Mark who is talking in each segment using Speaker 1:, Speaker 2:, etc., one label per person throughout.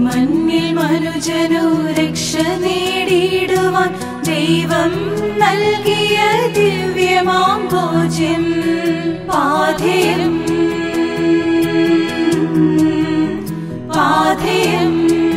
Speaker 1: മണ്ണിൽ മനുജനു രക്ഷ നേടിയിടുവാൻ ദൈവം നൽകിയ ദിവ്യമാം ഭോജ്യം പാഥേയം പാഥേയം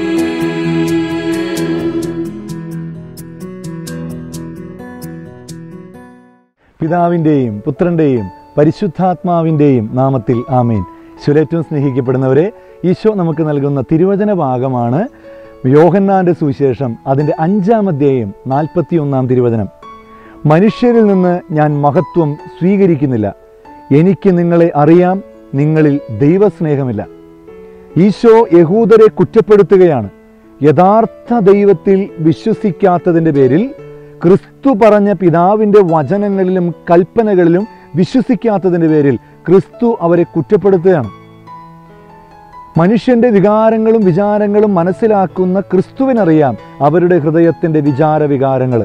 Speaker 2: പിതാവിൻ്റെയും പുത്രൻ്റെയും പരിശുദ്ധാത്മാവിൻ്റെയും നാമത്തിൽ ആമേൻ ശുലേറ്റവും സ്നേഹിക്കപ്പെടുന്നവരെ ഈശോ നമുക്ക് നൽകുന്ന തിരുവചന ഭാഗമാണ് യോഹന്നാൻ്റെ സുവിശേഷം അതിൻ്റെ അഞ്ചാം അധ്യായം നാൽപ്പത്തി ഒന്നാം തിരുവചനം മനുഷ്യരിൽ നിന്ന് ഞാൻ മഹത്വം സ്വീകരിക്കുന്നില്ല എനിക്ക് നിങ്ങളെ അറിയാം നിങ്ങളിൽ ദൈവസ്നേഹമില്ല ഈശോ യഹൂദരെ കുറ്റപ്പെടുത്തുകയാണ് യഥാർത്ഥ ദൈവത്തിൽ വിശ്വസിക്കാത്തതിൻ്റെ പേരിൽ ക്രിസ്തു പറഞ്ഞ പിതാവിൻ്റെ വചനങ്ങളിലും കൽപ്പനകളിലും വിശ്വസിക്കാത്തതിൻ്റെ പേരിൽ ക്രിസ്തു അവരെ കുറ്റപ്പെടുത്തുകയാണ് മനുഷ്യന്റെ വികാരങ്ങളും വിചാരങ്ങളും മനസ്സിലാക്കുന്ന ക്രിസ്തുവിനറിയാം അവരുടെ ഹൃദയത്തിൻ്റെ വിചാര വികാരങ്ങൾ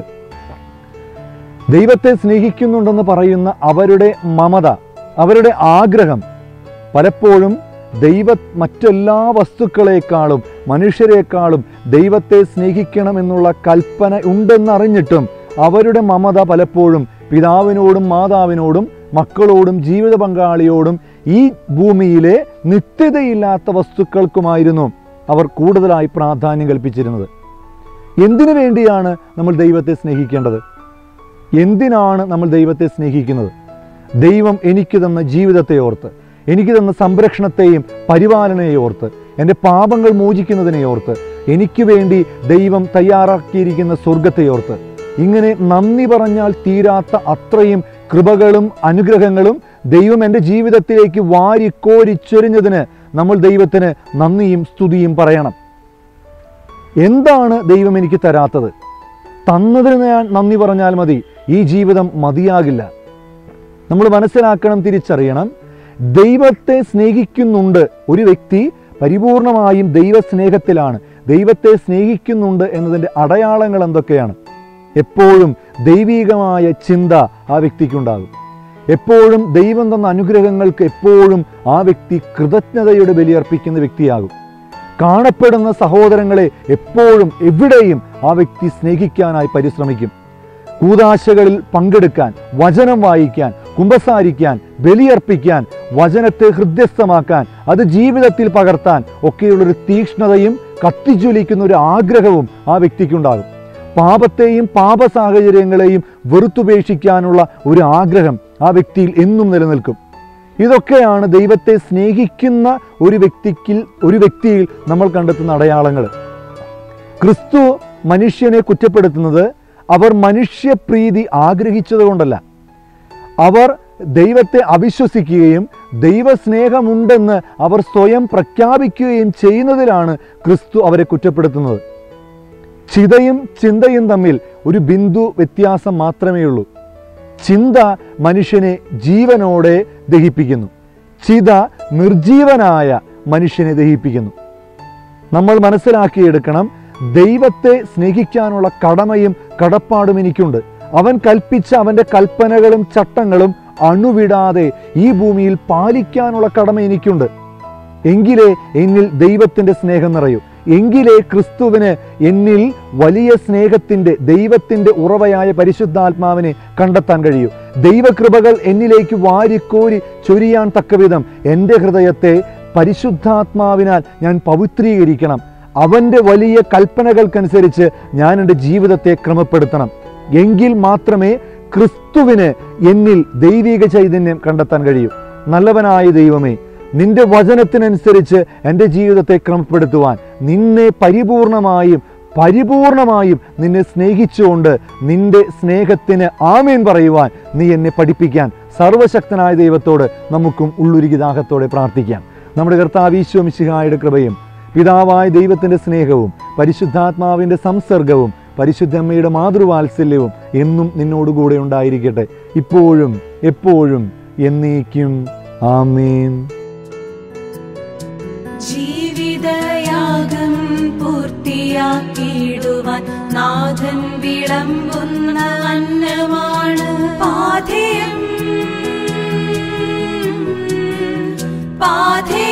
Speaker 2: ദൈവത്തെ സ്നേഹിക്കുന്നുണ്ടെന്ന് പറയുന്ന അവരുടെ മമത അവരുടെ ആഗ്രഹം പലപ്പോഴും ദൈവ മറ്റെല്ലാ വസ്തുക്കളെക്കാളും മനുഷ്യരെക്കാളും ദൈവത്തെ സ്നേഹിക്കണമെന്നുള്ള കൽപ്പന ഉണ്ടെന്നറിഞ്ഞിട്ടും അവരുടെ മമത പലപ്പോഴും പിതാവിനോടും മാതാവിനോടും മക്കളോടും ജീവിത പങ്കാളിയോടും ഈ ഭൂമിയിലെ നിത്യതയില്ലാത്ത വസ്തുക്കൾക്കുമായിരുന്നു അവർ കൂടുതലായി പ്രാധാന്യം കൽപ്പിച്ചിരുന്നത് എന്തിനു വേണ്ടിയാണ് നമ്മൾ ദൈവത്തെ സ്നേഹിക്കേണ്ടത് എന്തിനാണ് നമ്മൾ ദൈവത്തെ സ്നേഹിക്കുന്നത് ദൈവം എനിക്ക് തന്ന ജീവിതത്തെ ഓർത്ത് എനിക്ക് തന്ന സംരക്ഷണത്തെയും പരിപാലനയെ ഓർത്ത് എൻ്റെ പാപങ്ങൾ മോചിക്കുന്നതിനെ ഓർത്ത് എനിക്ക് വേണ്ടി ദൈവം തയ്യാറാക്കിയിരിക്കുന്ന സ്വർഗത്തെ ഓർത്ത് ഇങ്ങനെ നന്ദി പറഞ്ഞാൽ തീരാത്ത അത്രയും കൃപകളും അനുഗ്രഹങ്ങളും ദൈവം എൻ്റെ ജീവിതത്തിലേക്ക് വാരിക്കോരി ചൊരിഞ്ഞതിന് നമ്മൾ ദൈവത്തിന് നന്ദിയും സ്തുതിയും പറയണം എന്താണ് ദൈവം എനിക്ക് തരാത്തത് തന്നതിന് ഞാൻ നന്ദി പറഞ്ഞാൽ മതി ഈ ജീവിതം മതിയാകില്ല നമ്മൾ മനസ്സിലാക്കണം തിരിച്ചറിയണം ദൈവത്തെ സ്നേഹിക്കുന്നുണ്ട് ഒരു വ്യക്തി പരിപൂർണമായും ദൈവസ്നേഹത്തിലാണ് ദൈവത്തെ സ്നേഹിക്കുന്നുണ്ട് എന്നതിൻ്റെ അടയാളങ്ങൾ എന്തൊക്കെയാണ് എപ്പോഴും ദൈവീകമായ ചിന്ത ആ വ്യക്തിക്കുണ്ടാകും എപ്പോഴും ദൈവം തന്ന അനുഗ്രഹങ്ങൾക്ക് എപ്പോഴും ആ വ്യക്തി കൃതജ്ഞതയുടെ ബലിയർപ്പിക്കുന്ന വ്യക്തിയാകും കാണപ്പെടുന്ന സഹോദരങ്ങളെ എപ്പോഴും എവിടെയും ആ വ്യക്തി സ്നേഹിക്കാനായി പരിശ്രമിക്കും കൂതാശകളിൽ പങ്കെടുക്കാൻ വചനം വായിക്കാൻ കുമ്പസാരിക്കാൻ ബലിയർപ്പിക്കാൻ വചനത്തെ ഹൃദ്യസ്ഥമാക്കാൻ അത് ജീവിതത്തിൽ പകർത്താൻ ഒക്കെയുള്ളൊരു തീക്ഷ്ണതയും കത്തിജ്വലിക്കുന്ന ഒരു ആഗ്രഹവും ആ വ്യക്തിക്കുണ്ടാകും പാപത്തെയും പാപ സാഹചര്യങ്ങളെയും വെറുത്തുപേക്ഷിക്കാനുള്ള ഒരു ആഗ്രഹം ആ വ്യക്തിയിൽ എന്നും നിലനിൽക്കും ഇതൊക്കെയാണ് ദൈവത്തെ സ്നേഹിക്കുന്ന ഒരു വ്യക്തിക്കിൽ ഒരു വ്യക്തിയിൽ നമ്മൾ കണ്ടെത്തുന്ന അടയാളങ്ങൾ ക്രിസ്തു മനുഷ്യനെ കുറ്റപ്പെടുത്തുന്നത് അവർ മനുഷ്യപ്രീതി ആഗ്രഹിച്ചതുകൊണ്ടല്ല അവർ ദൈവത്തെ അവിശ്വസിക്കുകയും ദൈവസ്നേഹമുണ്ടെന്ന് അവർ സ്വയം പ്രഖ്യാപിക്കുകയും ചെയ്യുന്നതിലാണ് ക്രിസ്തു അവരെ കുറ്റപ്പെടുത്തുന്നത് ചിതയും ചിന്തയും തമ്മിൽ ഒരു ബിന്ദു വ്യത്യാസം മാത്രമേ ഉള്ളൂ ചിന്ത മനുഷ്യനെ ജീവനോടെ ദഹിപ്പിക്കുന്നു ചിത നിർജീവനായ മനുഷ്യനെ ദഹിപ്പിക്കുന്നു നമ്മൾ മനസ്സിലാക്കിയെടുക്കണം ദൈവത്തെ സ്നേഹിക്കാനുള്ള കടമയും കടപ്പാടും എനിക്കുണ്ട് അവൻ കൽപ്പിച്ച അവൻ്റെ കൽപ്പനകളും ചട്ടങ്ങളും അണുവിടാതെ ഈ ഭൂമിയിൽ പാലിക്കാനുള്ള കടമ എനിക്കുണ്ട് എങ്കിലേ എന്നിൽ ദൈവത്തിൻ്റെ സ്നേഹം നിറയൂ എങ്കിലേ ക്രിസ്തുവിന് എന്നിൽ വലിയ സ്നേഹത്തിൻ്റെ ദൈവത്തിൻ്റെ ഉറവയായ പരിശുദ്ധാത്മാവിനെ കണ്ടെത്താൻ കഴിയൂ ദൈവകൃപകൾ എന്നിലേക്ക് വാരിക്കോരി ചൊരിയാൻ തക്കവിധം എൻ്റെ ഹൃദയത്തെ പരിശുദ്ധാത്മാവിനാൽ ഞാൻ പവിത്രീകരിക്കണം അവൻ്റെ വലിയ കൽപ്പനകൾക്കനുസരിച്ച് ഞാൻ എൻ്റെ ജീവിതത്തെ ക്രമപ്പെടുത്തണം എങ്കിൽ മാത്രമേ ക്രിസ്തുവിന് എന്നിൽ ദൈവിക ചൈതന്യം കണ്ടെത്താൻ കഴിയൂ നല്ലവനായ ദൈവമേ നിന്റെ വചനത്തിനനുസരിച്ച് എൻ്റെ ജീവിതത്തെ ക്രമപ്പെടുത്തുവാൻ നിന്നെ പരിപൂർണമായും പരിപൂർണമായും നിന്നെ സ്നേഹിച്ചുകൊണ്ട് നിന്റെ സ്നേഹത്തിന് ആമേൻ പറയുവാൻ നീ എന്നെ പഠിപ്പിക്കാൻ സർവശക്തനായ ദൈവത്തോട് നമുക്കും ഉള്ളുരുകി ദാഹത്തോടെ പ്രാർത്ഥിക്കാം നമ്മുടെ കർത്താവീശ്വ മിശിഹായുടെ കൃപയും പിതാവായ ദൈവത്തിൻ്റെ സ്നേഹവും പരിശുദ്ധാത്മാവിൻ്റെ സംസർഗവും പരിശുദ്ധമ്മയുടെ മാതൃവാത്സല്യവും എന്നും നിന്നോടുകൂടെ ഉണ്ടായിരിക്കട്ടെ ഇപ്പോഴും എപ്പോഴും എന്നേക്കും ആമേൻ
Speaker 1: ജീവിതയാഗം പൂർത്തിയാക്കിയിടുവാൻ നാഥൻ വിളമ്പുന്ന അന്നമാണ് പാഥേയം പാഥേയം